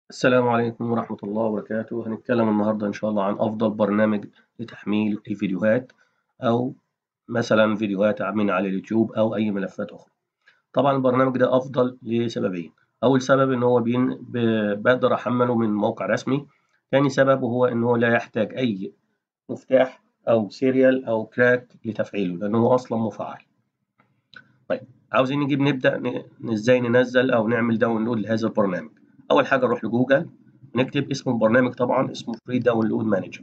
السلام عليكم ورحمة الله وبركاته هنتكلم النهاردة إن شاء الله عن أفضل برنامج لتحميل الفيديوهات أو مثلا فيديوهات من على اليوتيوب أو أي ملفات أخرى طبعا البرنامج ده أفضل لسببين أول سبب إن هو بين بقدر أحمله من موقع رسمي تاني سبب هو إن هو لا يحتاج أي مفتاح أو سيريال أو كراك لتفعيله لأنه هو أصلا مفعل طيب عاوزين نجيب نبدأ إزاي ننزل أو نعمل داونلود لهذا البرنامج اول حاجه نروح لجوجل نكتب اسم البرنامج طبعا اسمه فري داونلود مانجر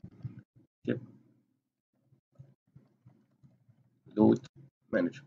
لود مانجر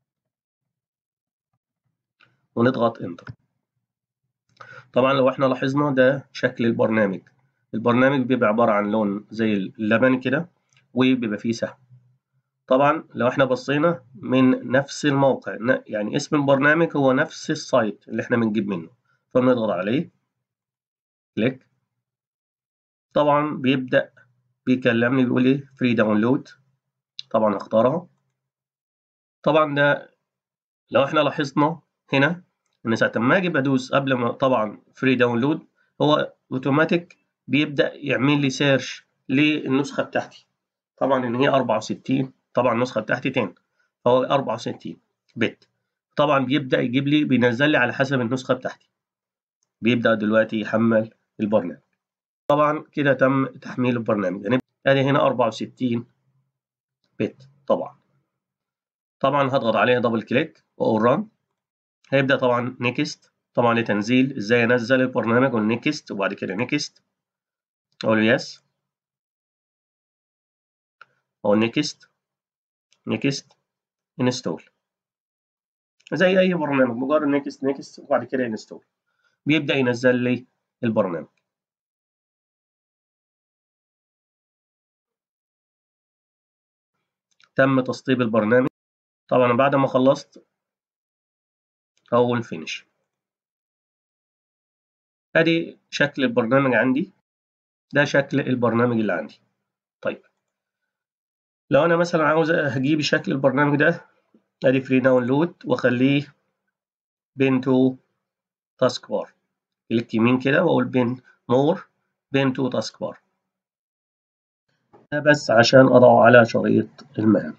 ونضغط انتر طبعا لو احنا لاحظنا ده شكل البرنامج البرنامج بيبقى عباره عن لون زي اللبن كده وبيبقى فيه سهم طبعا لو احنا بصينا من نفس الموقع يعني اسم البرنامج هو نفس السايت اللي احنا بنجيب منه فبنضغط عليه كليك طبعا بيبدأ بيكلمني بيقول لي فري داونلود طبعا هختارها طبعا ده لو احنا لاحظنا هنا ان ساعة ما اجي بدوس قبل ما طبعا فري داونلود هو اوتوماتيك بيبدأ يعمل لي سيرش للنسخة بتاعتي طبعا ان هي 64 طبعا النسخة بتاعتي 10 فهو 64 بت طبعا بيبدأ يجيب لي بينزل لي على حسب النسخة بتاعتي بيبدأ دلوقتي يحمل البرنامج طبعا كده تم تحميل البرنامج يعني ادي هنا 64 بت طبعا طبعا هضغط عليها دبل كليك واقول ران هيبدأ طبعا نيكست طبعا لتنزيل ازاي انزل البرنامج اقول نيكست وبعد كده نيكست اقول يس اقول نيكست نيكست انستول زي اي برنامج مجرد نيكست نيكست وبعد كده انستول بيبدأ ينزل لي البرنامج تم تسطيب البرنامج طبعا بعد ما خلصت أول فينش ادي شكل البرنامج عندي ده شكل البرنامج اللي عندي طيب لو انا مثلا عاوز هجيب شكل البرنامج ده ادي فري داونلود واخليه بين تو تاسك بار كليك يمين كده واقول بين مور بين تو تاسك بار ده بس عشان اضعه على شريط المهام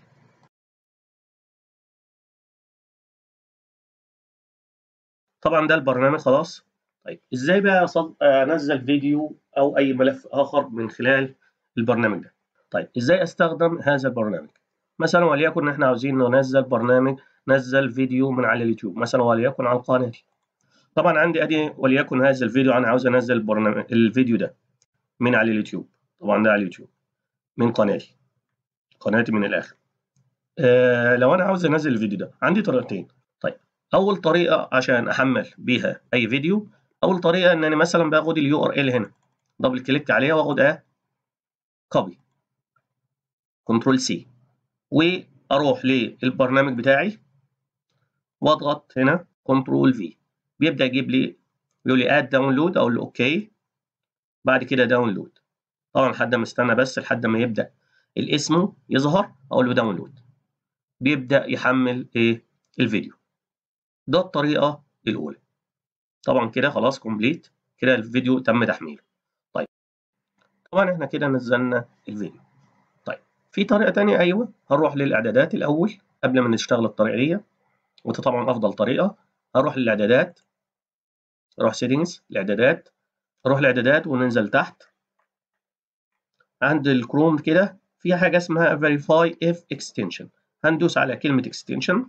طبعا ده البرنامج خلاص طيب ازاي بقى انزل فيديو او اي ملف اخر من خلال البرنامج ده طيب ازاي استخدم هذا البرنامج مثلا وليكن احنا عاوزين ننزل برنامج نزل فيديو من على اليوتيوب مثلا وليكن على القناه طبعا عندي ادي وليكن هذا الفيديو انا عاوز انزل البرنامج الفيديو ده من على اليوتيوب طبعا ده على اليوتيوب من قناتي قناتي من الاخر آه لو انا عاوز انزل الفيديو ده عندي طريقتين طيب اول طريقه عشان احمل بيها اي فيديو اول طريقه ان انا مثلا باخد اليو ار ال هنا دبل كليك عليها واخد اه كوبي كنترول سي واروح للبرنامج بتاعي واضغط هنا كنترول في بيبدا يجيب لي يقول لي اد داونلود اقول له اوكي بعد كده داونلود طبعا لحد ما استنى بس لحد ما يبدا الاسم يظهر اقول له داونلود بيبدا يحمل ايه الفيديو ده الطريقه الاولى طبعا كده خلاص كومبليت كده الفيديو تم تحميله طيب طبعا احنا كده نزلنا الفيديو طيب في طريقه تانية ايوه هنروح للاعدادات الاول قبل ما نشتغل الطريقه دي وده طبعا افضل طريقه هروح للاعدادات اروح سيتنجز الاعدادات اروح الاعدادات وننزل تحت عند الكروم كده في حاجه اسمها verify if extension هندوس على كلمه extension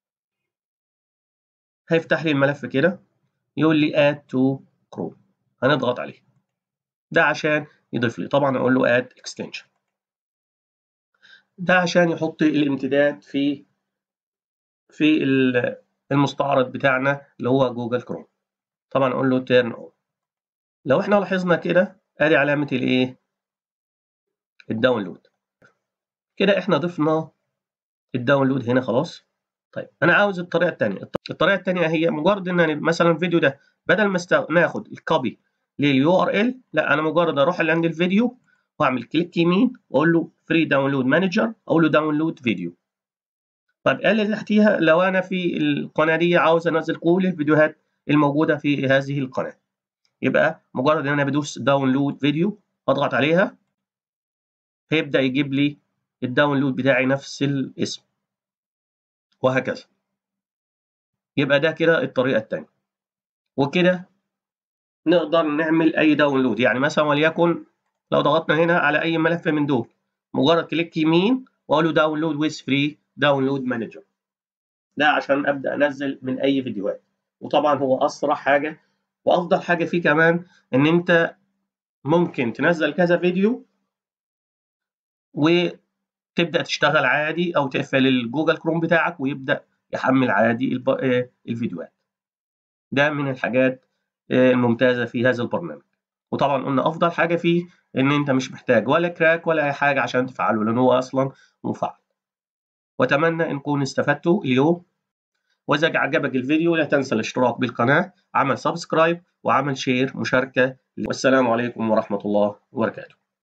هيفتح لي الملف كده يقول لي add to chrome هنضغط عليه ده عشان يضيف لي طبعا اقول له add extension ده عشان يحط الامتداد في في المستعرض بتاعنا اللي هو جوجل كروم طبعا اقول له turn on لو احنا لاحظنا كده ادي علامه الايه الداونلود كده احنا ضفنا الداونلود هنا خلاص طيب انا عاوز الطريقه الثانيه الطريقه الثانيه هي مجرد ان مثلا الفيديو ده بدل ما ناخد الكوبي لليو ار ال لا انا مجرد اروح اللي عند الفيديو واعمل كليك يمين واقول له فري داونلود مانجر اقول له داونلود فيديو طيب قال لي تحتيها لو انا في القناه دي عاوز انزل كل الفيديوهات الموجوده في هذه القناه يبقى مجرد ان انا بدوس داونلود فيديو اضغط عليها هيبدا يجيب لي الداونلود بتاعي نفس الاسم وهكذا يبقى ده كده الطريقه الثانيه وكده نقدر نعمل اي داونلود يعني مثلا وليكن لو ضغطنا هنا على اي ملف من دول مجرد كليك يمين واقول له داونلود ويز فري داونلود مانجر ده عشان ابدا انزل من اي فيديوهات وطبعا هو اسرع حاجه وافضل حاجه فيه كمان ان انت ممكن تنزل كذا فيديو وتبدا تشتغل عادي او تقفل الجوجل كروم بتاعك ويبدا يحمل عادي الفيديوهات ده من الحاجات الممتازه في هذا البرنامج وطبعا قلنا افضل حاجه فيه ان انت مش محتاج ولا كراك ولا اي حاجه عشان تفعله لان هو اصلا مفعل واتمنى ان نكون استفدتوا اليوم واذا عجبك الفيديو لا تنسى الاشتراك بالقناه عمل سبسكرايب وعمل شير مشاركه والسلام عليكم ورحمه الله وبركاته